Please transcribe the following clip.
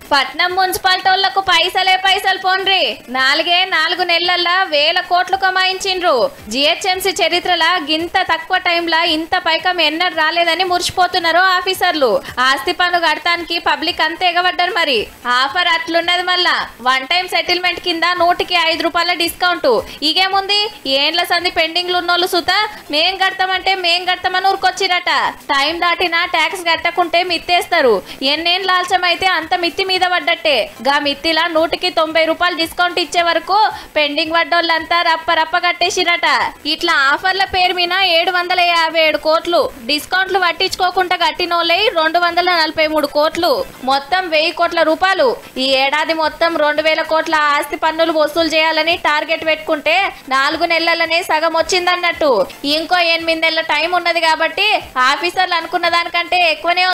పట్నం మున్సిపాలిటీ వాళ్ళకు పైసలే పైసలు పోన్రి నాలుగే నాలుగు నెలల్లో వేల కోట్లు కమాయించిండ్రు జిహెచ్ఎంసీ చరిత్రల గింత తక్కువ టైంలో ఇంత పైకం ఎన్నడూ రాలేదని మురిసిపోతున్నారు ఆఫీసర్లు ఆస్తి పన్ను కడతానికి పబ్లిక్ అంతే ఎగబడ్డారు మరి ఆఫర్ అట్లున్నది మళ్ళా వన్ టైం సెటిల్మెంట్ కింద నూటికి ఐదు రూపాయల డిస్కౌంట్ ఇగేముంది ఏండ్ల సంది పెండింగ్లు ఉన్నోళ్ళు సుత మేం కడతామంటే మేం కడతామని ఊరుకొచ్చిరట టైం దాటినా ట్యాక్స్ కట్టకుంటే మిత్తేస్తారు ఎన్నేం లాల్చం అయితే అంత మిత్తి మీద పడ్డట్టే గా మిత్తిలా నూటికి తొంభై రూపాయలు డిస్కౌంట్ ఇచ్చే వరకు పెండింగ్ పడ్డోళ్ళంతా రప్ప రప్ప కట్టేసిరట ఇట్లా ఆఫర్ల పేరు మీద ఏడు వందల యాభై ఏడు కోట్లు డిస్కౌంట్లు పట్టించుకోకుండా కట్టినోళ్ళే రెండు వందల నలభై మూడు కోట్లు మొత్తం వెయ్యి కోట్ల రూపాయలు ఈ ఏడాది మొత్తం రెండు వేల కోట్ల ఆస్తి పన్నులు వసూలు చేయాలని టార్గెట్ పెట్టుకుంటే నాలుగు నెలలనే సగం వచ్చిందన్నట్టు ఇంకో ఎనిమిది నెలల టైం ఉన్నది కాబట్టి ఆఫీసర్లు అనుకున్న దానికంటే ఎక్కువనే